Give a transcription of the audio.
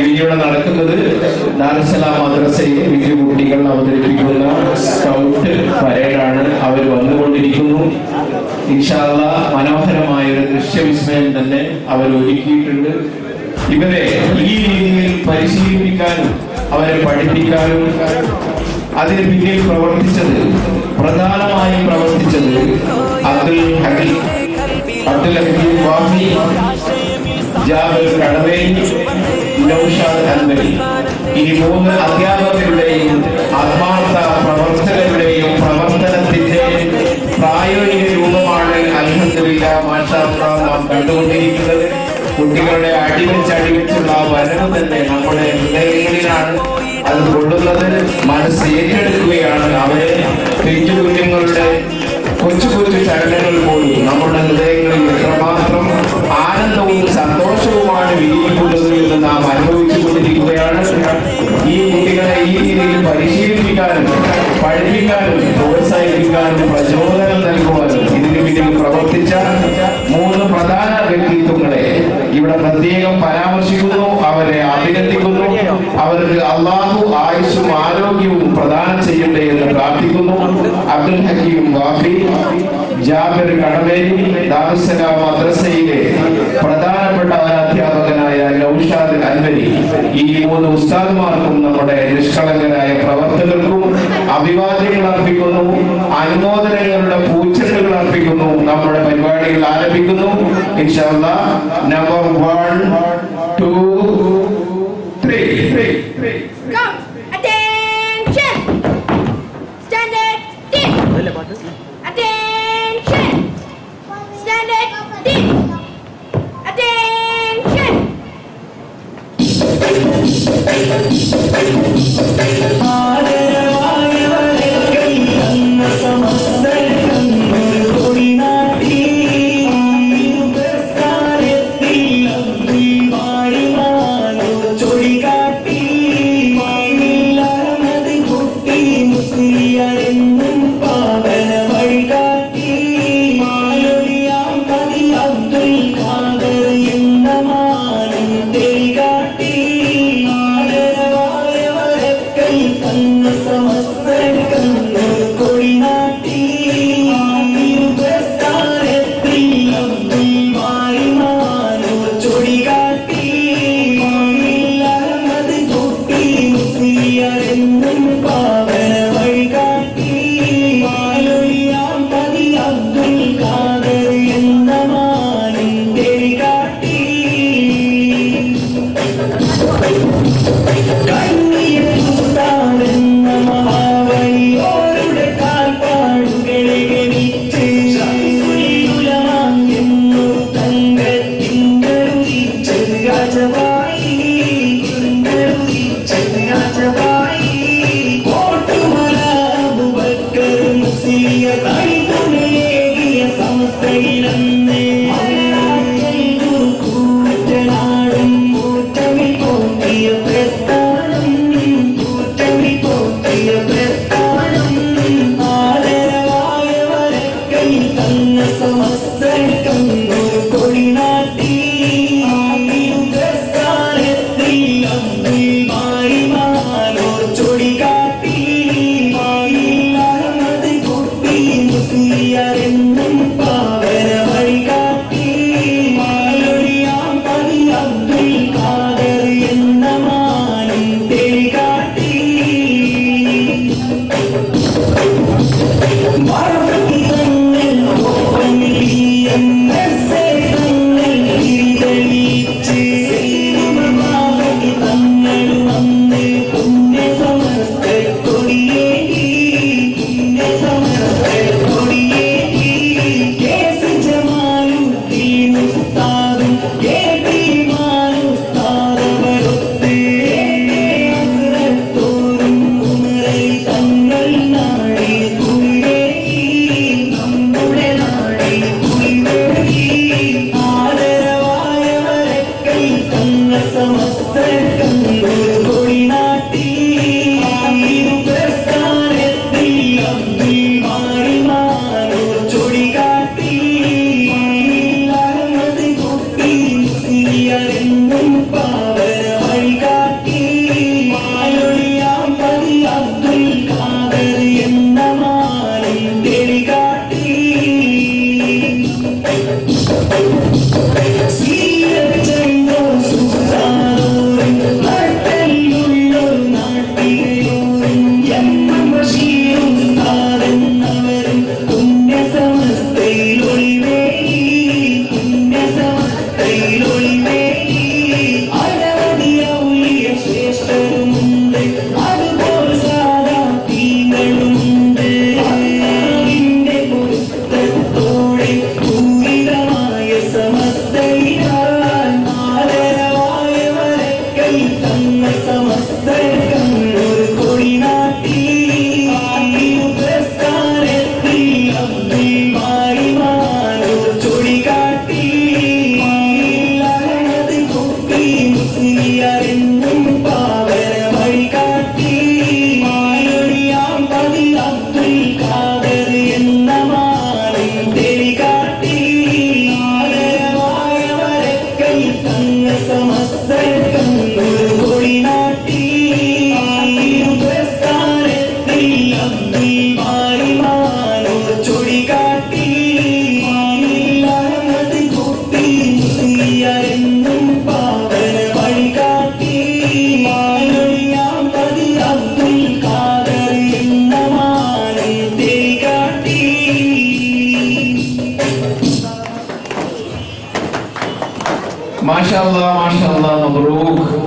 ഇവിടെ നടക്കുന്നത് ദാർസലാം മദ്രസയിലെ വിദ്യ കുട്ടികൾ അവതരിപ്പിക്കുന്ന സ്കൗട്ട് പരേഡാണ് അവർ വന്നുകൊണ്ടിരിക്കുന്നു ഇൻഷാല്ല മനോഹരമായ ഒരു ദൃശ്യവിസ്മയം തന്നെ അവർ ഒരുക്കിയിട്ടുണ്ട് ഇവരെ ഈ രീതിയിൽ പരിശീലിപ്പിക്കാനും അവരെ പഠിപ്പിക്കാനും അതിന് പിന്നിൽ പ്രവർത്തിച്ചത് പ്രധാനമായും പ്രവർത്തിച്ചത് അബ്ദുൽ ഹക്കീം അബ്ദുൽ ഹക്കീം വാഫി ജാബിർ കടവേലി നൗഷാദ് അൻവരി ഈ മൂന്ന് അധ്യാപകരുടെയും ആത്മാർത്ഥ പ്രവർത്തകരുടെയും പ്രവർത്തനത്തിന്റെ പ്രായോഗിക രൂപമാണ് അൽഹംദുലില്ല മാഷാല്ലാ നാം കണ്ടുകൊണ്ടിരിക്കുന്നത് കുട്ടികളുടെ അടിവെച്ച് അടിവെച്ചുള്ള വരവ് തന്നെ നമ്മുടെ ഹൃദയങ്ങളിലാണ് അത് കൊള്ളുന്നത് മനസ്സ് ഏറ്റെടുക്കുകയാണ് അവരെ പിഞ്ചു കുഞ്ഞുങ്ങളുടെ കൊച്ചു കൊച്ചു ചലനങ്ങൾ പോലും നമ്മുടെ ഹൃദയങ്ങളിൽ എത്രമാത്രം ആനന്ദവും സന്തോഷവുമാണ് വിരിയിക്കുന്നത് എന്ന് നാം അനുഭവിച്ചു കൊണ്ടിരിക്കുകയാണ് ഈ കുട്ടികളെ ഈ രീതിയിൽ പരിശീലിപ്പിക്കാനും പഠിപ്പിക്കാനും പ്രോത്സാഹിപ്പിക്കാനും പ്രചോദനം നൽകുവാനും ഇതിനു പിന്നിൽ പ്രവർത്തിച്ച മൂന്ന് പ്രധാന വ്യക്തിത്വങ്ങളെ ഇവിടെ പ്രത്യേകം പരാമർശിക്കുന്നു അവരെ അഭിനന്ദിക്കുന്നു അവർക്ക് അള്ളാഹു ആയുസ്സും ആരോഗ്യവും പ്രദാനം ചെയ്യട്ടെ എന്ന് പ്രാർത്ഥിക്കുന്നു അബ്ദുൽ ഹക്കീം വാഫി ജാബിർ കടവേരി ദാറുസലാം മദ്രസയിലെ പ്രധാനപ്പെട്ട അധ്യാപകനായ നൌഷാദ് അൻവരി ഈ മൂന്ന് ഉസ്താദ്മാർക്കും നമ്മുടെ നിഷ്കളങ്കരായ പ്രവർത്തകർക്കും അഭിവാദ്യങ്ങൾ അർപ്പിക്കുന്നു അനുമോദനങ്ങളുടെ പൂച്ചെണ്ടുകൾ അർപ്പിക്കുന്നു നമ്മുടെ പരിപാടികൾ ആരംഭിക്കുന്നു ഇൻഷാല്ല number one two three three Come! Attention! Standard team! Attention! Standard team! Attention! ൂറ്റനാടും ൂറ്റമിൽ പോറ്റിയ പ്രസ്ഥാനം മാഷാ അല്ലാ മാഷാ അല്ലാ മബ്രൂക്ക്